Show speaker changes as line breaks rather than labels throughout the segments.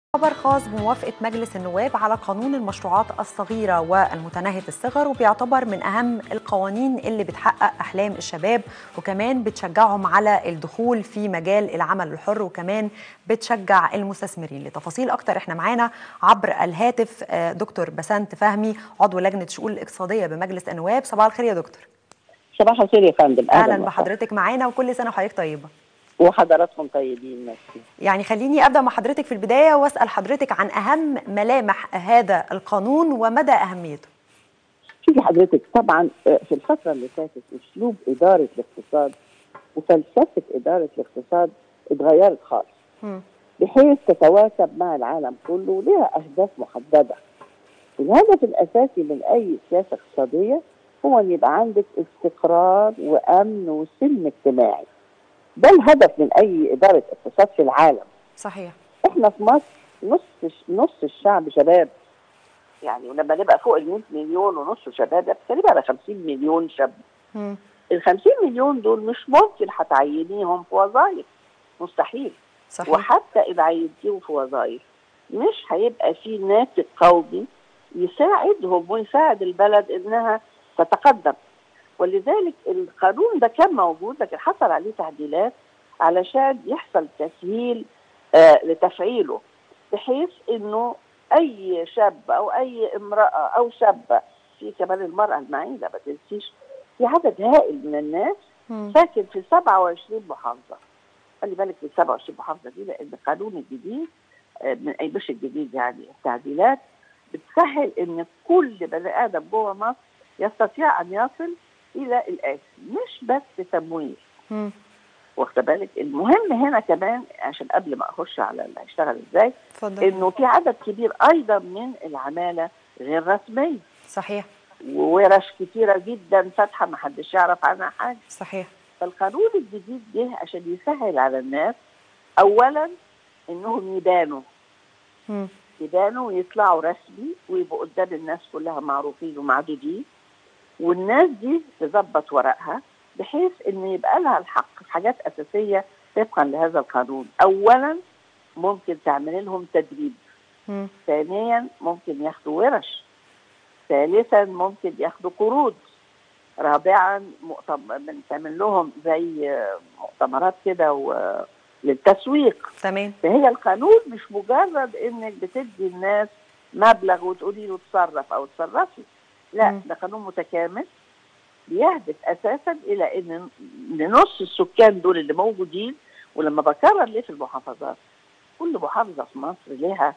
خبر خاص بموافقة مجلس النواب على قانون المشروعات الصغيرة والمتناهية الصغر وبيعتبر من أهم القوانين اللي بتحقق أحلام الشباب وكمان بتشجعهم على الدخول في مجال العمل الحر وكمان بتشجع المستثمرين لتفاصيل أكتر احنا معانا عبر الهاتف آه، دكتور بسنت فهمي عضو لجنة شؤون الاقتصادية بمجلس النواب صباح الخير يا دكتور
صباح الخير يا فندم
أهلا
وسهلا.
بحضرتك معانا وكل سنة وحضرتك طيبة
وحضراتكم طيبين ميرسي
يعني خليني ابدا مع حضرتك في البدايه واسال حضرتك عن اهم ملامح هذا القانون ومدى اهميته.
شوفي حضرتك طبعا آه، في الفتره اللي فاتت اسلوب اداره الاقتصاد وفلسفه اداره الاقتصاد اتغيرت خالص
مم.
بحيث تتواكب مع العالم كله ولها اهداف محدده. الهدف الاساسي من اي سياسه اقتصاديه هو ان يبقى عندك استقرار وامن وسلم اجتماعي. ده الهدف من اي اداره اقتصاد في العالم.
صحيح.
احنا في مصر نص نص الشعب شباب يعني ولما نبقى فوق ال 100 مليون ونص شباب ده بتتكلم على 50 مليون شاب
مم.
ال 50 مليون دول مش ممكن هتعينيهم في وظائف مستحيل
صحيح.
وحتى اذا عينتيهم في وظائف مش هيبقى في ناتج قومي يساعدهم ويساعد البلد انها تتقدم ولذلك القانون ده كان موجود لكن حصل عليه تعديلات علشان يحصل تسهيل آه لتفعيله بحيث انه اي شاب او اي امراه او شابه في كمان المراه المعيله ما تنسيش في عدد هائل من الناس
مم.
ساكن في 27 محافظه خلي بالك من 27 محافظه دي لان القانون الجديد آه، من اي مش الجديد يعني التعديلات بتسهل ان كل بني ادم جوه مصر يستطيع ان يصل الى الاتي مش بس تمويل
مم.
واخد بالك المهم هنا كمان عشان قبل ما اخش على اللي هيشتغل ازاي
اتفضل.
انه في عدد كبير ايضا من العماله غير رسميه
صحيح.
وورش كتيره جدا فاتحه ما حدش يعرف عنها حاجه
صحيح.
فالقانون الجديد جه عشان يسهل على الناس اولا انهم يبانوا
مم.
يبانوا ويطلعوا رسمي ويبقوا قدام الناس كلها معروفين ومعدودين والناس دي تظبط ورقها بحيث ان يبقى لها الحق في حاجات اساسيه طبقا لهذا القانون اولا ممكن تعمل لهم تدريب
مم.
ثانيا ممكن ياخدوا ورش ثالثا ممكن ياخدوا قروض رابعا مؤتم- بنعمل لهم زي مؤتمرات كده و- للتسويق
تمام.
فهي القانون مش مجرد انك بتدي الناس مبلغ وتقولي له اتصرف او اتصرفي لا
مم.
ده قانون متكامل بيهدف اساسا الى ان إن نص السكان دول اللي موجودين ولما بكرر ليه في المحافظات كل محافظه في مصر لها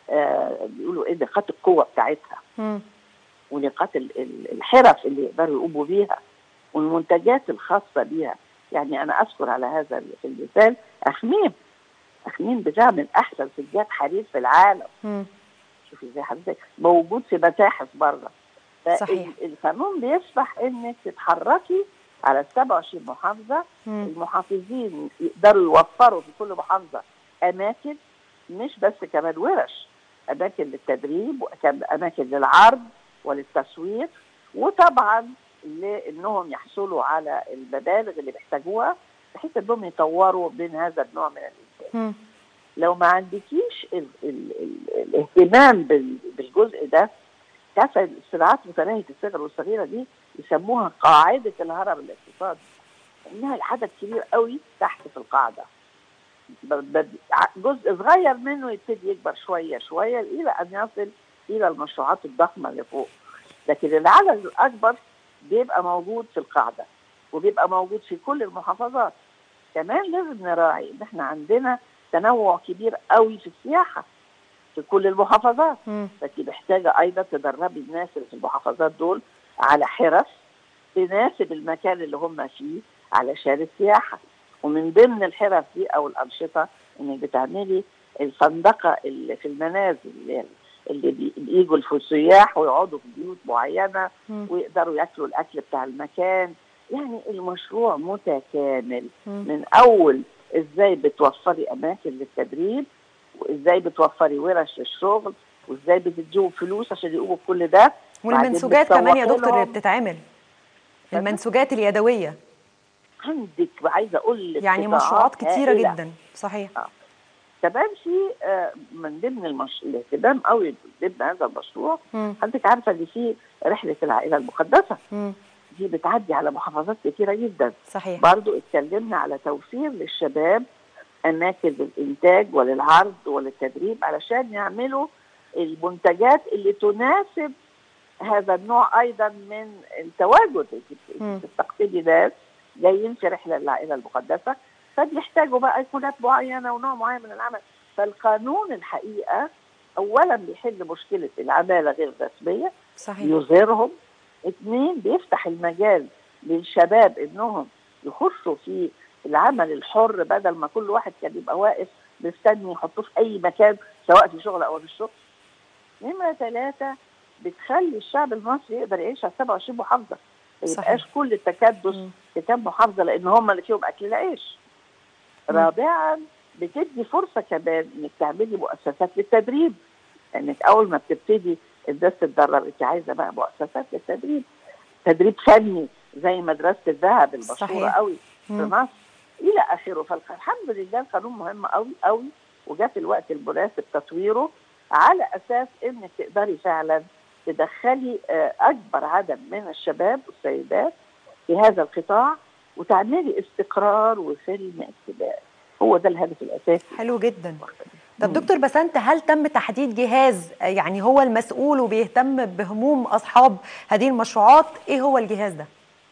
آه بيقولوا ايه نقاط القوه بتاعتها
مم.
ونقاط ال- ال- الحرف اللي يقدروا يقوموا بيها والمنتجات الخاصه بيها يعني انا اذكر على هذا ال- في المثال اخميم اخميم بتعمل احسن سجاد حرير في العالم
مم.
شوفي ازاي حضرتك موجود في متاحف بره
صحيح.
القانون بيسمح انك تتحركي على ال 27 محافظه
مم.
المحافظين يقدروا يوفروا في كل محافظه اماكن مش بس كمان ورش اماكن للتدريب واماكن للعرض وللتسويق وطبعا لانهم يحصلوا على المبالغ اللي بيحتاجوها بحيث انهم يطوروا من هذا النوع من الانتاج
مم.
لو ما عندكيش ال ال ال الاهتمام بال- بالجزء ده تعرفه الصناعات متناهيه الصغر والصغيره دي يسموها قاعده الهرم الاقتصادي انها العدد كبير قوي تحت في القاعده ب- ب- ع- جزء صغير منه يبتدي يكبر شويه شويه الى ان يصل الى المشروعات الضخمه اللي فوق لكن العدد الاكبر بيبقى موجود في القاعده وبيبقى موجود في كل المحافظات كمان لازم نراعي ان احنا عندنا تنوع كبير قوي في السياحه في كل المحافظات
مم.
فانت محتاجه ايضا تدربي الناس اللي في المحافظات دول على حرف تناسب المكان اللي هم فيه علشان السياحه ومن ضمن الحرف دي او الانشطه انك بتعملي الفندقه اللي في المنازل اللي, اللي بي- بيجوا السياح ويقعدوا في بيوت معينه
مم.
ويقدروا ياكلوا الاكل بتاع المكان يعني المشروع متكامل
مم.
من اول ازاي بتوفري اماكن للتدريب وازاي بتوفري ورش للشغل وازاي بتديهم فلوس عشان يقوموا بكل ده
والمنسوجات كمان يا
بتسوقي
دكتور اللي
لهم.
بتتعمل المنسوجات اليدويه
عندك عايزه اقول لك
يعني
قطاعات
مشروعات كتيره
هائلة.
جدا صحيح
آه. كمان في آه، من ضمن المش... الاهتمام قوي ضمن هذا المشروع
مم.
حضرتك عارفه ان في رحله العائله المقدسه
مم.
دي بتعدي على محافظات كتيره جدا
صحيح
برضو اتكلمنا على توفير للشباب اماكن للانتاج وللعرض وللتدريب علشان يعملوا المنتجات اللي تناسب هذا النوع ايضا من التواجد
مم.
تستقطبي ناس جايين في رحله للعائله المقدسه فبيحتاجوا بقى ايقونات معينه ونوع معين من العمل فالقانون الحقيقه اولا بيحل مشكله العماله غير الرسميه
صحيح
يظهرهم اثنين بيفتح المجال للشباب انهم يخشوا في العمل الحر بدل ما كل واحد كان يبقى واقف مستني يحطوه في اي مكان سواء في شغل او في الشغل. نمره ثلاثه بتخلي الشعب المصري يقدر يعيش على 27 محافظه ما
صحيح.
يبقاش كل التكدس
مم.
في كام محافظه لان هم اللي فيهم اكل العيش.
مم.
رابعا بتدي فرصه كمان انك تعملي مؤسسات للتدريب انك اول ما بتبتدي الناس تتدرب انت عايزه بقى مؤسسات للتدريب تدريب فني زي مدرسه الذهب المشهوره
صحيح.
قوي في
مم.
مصر الى اخره فالحمد لله القانون مهم قوي قوي وجاء في الوقت المناسب تطويره على اساس انك تقدري فعلا تدخلي آه، اكبر عدد من الشباب والسيدات في هذا القطاع وتعملي استقرار وسلم اتباع هو ده الهدف الاساسي
حلو جدا طب
مم.
دكتور بسنت هل تم تحديد جهاز آه، يعني هو المسؤول وبيهتم بهموم اصحاب هذه المشروعات ايه هو الجهاز ده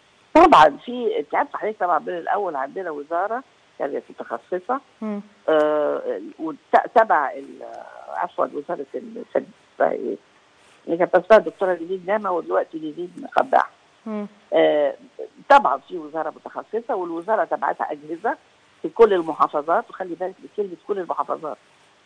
طبعا في انت عارفه حضرتك طبعا من الاول عندنا وزاره كانت متخصصه
مم.
آه، وت- تبع ال- عفوا وزاره الفن إيه؟ اللي كانت اسمها الدكتوره ليلين نعمه ودلوقتي ليلين خباح
مم.
آه، طبعا في وزاره متخصصه والوزاره تبعتها اجهزه في كل المحافظات وخلي بالك بكلمه كل المحافظات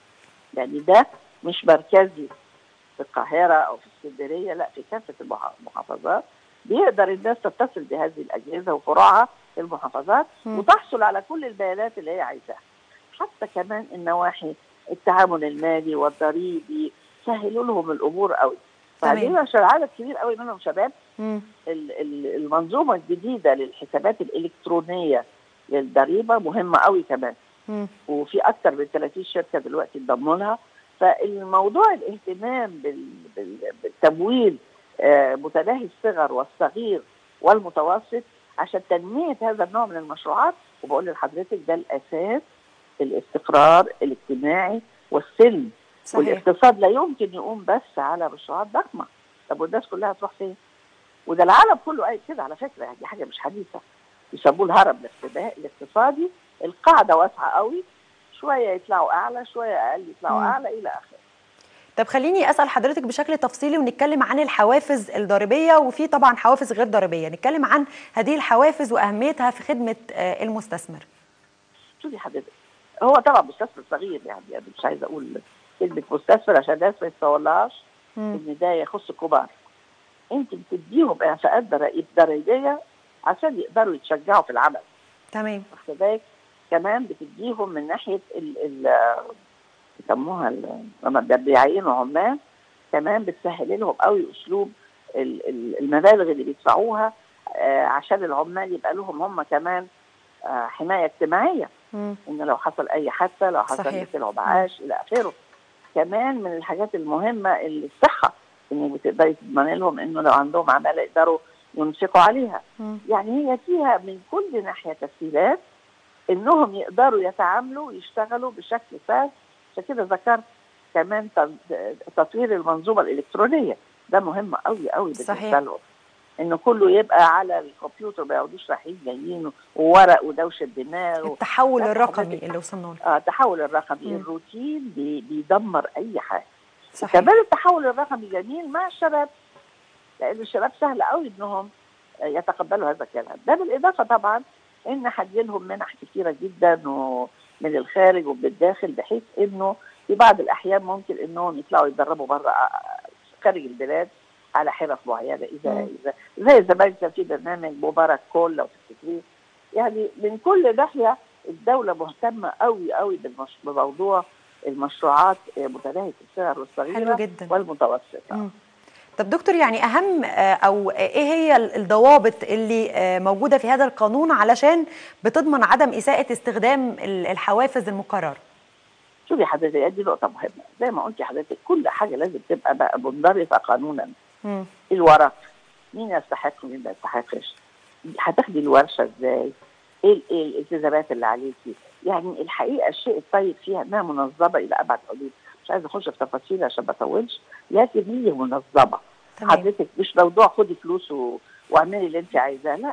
يعني ده مش مركزي في القاهره او في اسكندريه لا في كافه المح- المحافظات بيقدر الناس تتصل بهذه الاجهزه وفروعها في المحافظات
مم.
وتحصل على كل البيانات اللي هي عايزاها حتى كمان النواحي التعامل المالي والضريبي سهلوا لهم الامور قوي
تمام.
بعدين عشان عدد كبير قوي منهم شباب
مم.
ال- ال- المنظومه الجديده للحسابات الالكترونيه للضريبه مهمه قوي كمان
مم.
وفي اكثر من 30 شركه دلوقتي انضموا لها فالموضوع الاهتمام بال- بال- بالتمويل آه، متناهي الصغر والصغير والمتوسط عشان تنميه هذا النوع من المشروعات وبقول لحضرتك ده الاساس الاستقرار الاجتماعي والسلم
صحيح
والاقتصاد لا يمكن يقوم بس على مشروعات ضخمه طب والناس كلها تروح فين؟ وده العالم كله قايل كده على فكره يعني دي حاجه مش حديثه يسموه الهرم الاقتدا- الاقتصادي القاعده واسعه قوي شويه يطلعوا اعلى شويه اقل يطلعوا
مم.
اعلى الى اخره
طب خليني اسال حضرتك بشكل تفصيلي ونتكلم عن الحوافز الضريبيه وفي طبعا حوافز غير ضريبيه نتكلم عن هذه الحوافز واهميتها في خدمه آه، المستثمر
شوفي حضرتك هو طبعا مستثمر صغير يعني, يعني مش عايزه اقول كلمه مستثمر عشان الناس ما يتصورلهاش
مم.
ان ده يخص كبار انت بتديهم اعفاءات ضرائب ضريبيه عشان يقدروا يتشجعوا في العمل
تمام
واخد بالك كمان بتديهم من ناحيه ال ال يسموها ال- لما بيعينوا عمال كمان بتسهل لهم قوي اسلوب ال- ال- المبالغ اللي بيدفعوها آه، عشان العمال يبقى لهم هم كمان آه، حمايه اجتماعيه
مم.
ان لو حصل اي حادثه لو حصل
صحيح.
طلعوا معاش الى اخره كمان من الحاجات المهمه اللي الصحه انك بتقدري تضمني لهم انه لو عندهم عماله يقدروا ينفقوا عليها
مم.
يعني هي فيها من كل ناحيه تسهيلات انهم يقدروا يتعاملوا ويشتغلوا بشكل سهل عشان كده ذكرت كمان تط- تطوير المنظومه الالكترونيه ده مهم قوي قوي بالنسبه
صحيح.
لهم انه كله يبقى على الكمبيوتر ما يقعدوش رايحين جايين وورق ودوشه دماغ و...
التحول
لا،
الرقمي
حضرتك-
اللي وصلنا له
آه التحول الرقمي
مم.
الروتين بي بيدمر اي حاجه
صحيح
كمان التحول الرقمي جميل مع الشباب لان الشباب سهل قوي انهم آه، يتقبلوا هذا الكلام ده بالاضافه طبعا ان هدي لهم منح كثيره جدا ومن الخارج ومن الداخل بحيث انه في بعض الاحيان ممكن انهم يطلعوا يتدربوا بره خارج البلاد على حرف معينه اذا
مم.
اذا زي زمان كان في برنامج مبارك كول لو تفتكريه يعني من كل ناحيه الدوله مهتمه قوي قوي بالمش... بموضوع المشروعات آه، متناهيه السعر والصغيره
حلو جدا
والمتوسطه
مم. طب دكتور يعني اهم آه، او ايه هي الضوابط اللي آه، موجوده في هذا القانون علشان بتضمن عدم اساءه استخدام ال- الحوافز المقرره
شوفي حضرتك دي نقطه مهمه زي ما قلتي حضرتك كل حاجه لازم تبقى بقى منضبطه قانونا
مم.
الورق مين يستحق ومين ما يستحقش هتاخدي الورشه ازاي ايه ال- إيه الالتزامات اللي عليكي يعني الحقيقه الشيء الطيب فيها انها منظمه الى ابعد حدود مش عايزه اخش في تفاصيل عشان ما اطولش لكن هي منظمه
تمام
حضرتك مش موضوع خدي فلوس و... واعملي اللي انت عايزاه لا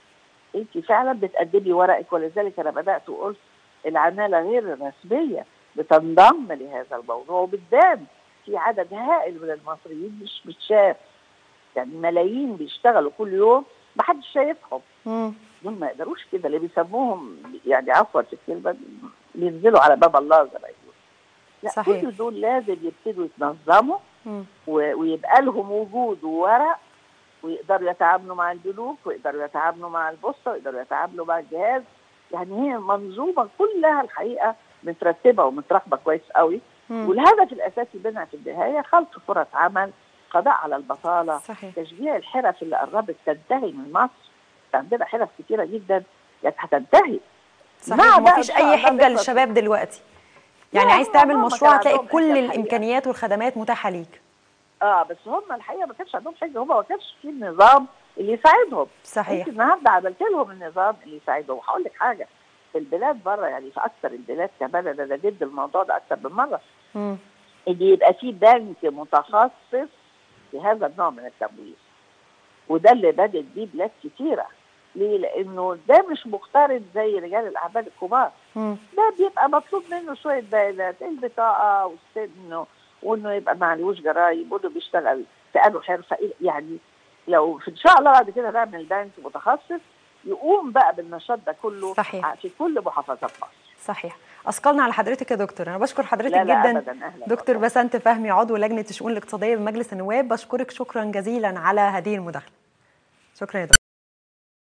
انت فعلا بتقدمي ورقك ولذلك انا بدات وقلت العماله غير الرسميه بتنضم لهذا الموضوع وبالذات في عدد هائل من المصريين مش متشاف يعني ملايين بيشتغلوا كل يوم محدش شايفهم
مم.
دول ما يقدروش كده اللي بيسموهم يعني عفوا في الكلمه بينزلوا على باب الله زي ما يقولوا لا
صحيح.
كل دول لازم يبتدوا يتنظموا
مم.
و- ويبقى لهم وجود وورق ويقدروا يتعاملوا مع البنوك ويقدروا يتعاملوا مع البوسطه ويقدروا يتعاملوا مع الجهاز يعني هي منظومه كلها الحقيقه مترتبه ومتراقبه كويس قوي
مم.
والهدف الاساسي منها في النهايه خلق فرص عمل قضاء على البطاله
صحيح
تشجيع الحرف اللي قربت تنتهي من مصر عندنا حرف كتيره جدا كانت هتنتهي
صحيح
مع بقى
ومفيش
إن شاء
اي
الله
حجه
نخلص.
للشباب دلوقتي يعني
لا،
عايز
هم
تعمل
عمرهم ما
مشروع
كان
هتلاقي
عندهم
كل
حجة الحقيقة.
الامكانيات والخدمات متاحه ليك
اه بس هم الحقيقه ما كانش عندهم حاجه هم ما كانش في النظام اللي يساعدهم
صحيح
انت النهارده عملت لهم النظام اللي يساعدهم وهقول لك حاجه في البلاد بره يعني في اكثر البلاد كمان انا أنا ضد الموضوع ده اكثر من مره
مم.
ان يبقى في بنك متخصص في هذا النوع من التمويل وده اللي بدت بيه بلاد كتيره ليه؟ لانه ده مش مقترض زي رجال الاعمال الكبار
مم.
ده بيبقى مطلوب منه شويه بيانات البطاقه والسن وانه يبقى معلوش جرايم وانه بيشتغل في انه حرفه يعني لو ان شاء الله بعد كده نعمل بنك متخصص يقوم بقى بالنشاط ده كله
صحيح.
في كل محافظات مصر
صحيح اثقلنا على حضرتك يا دكتور انا بشكر حضرتك
لا لا
جدا
ابدا اهلا
دكتور
والله.
بسنت فهمي عضو لجنه الشؤون الاقتصاديه بمجلس النواب بشكرك شكرا جزيلا على هذه المداخله شكرا يا دكتور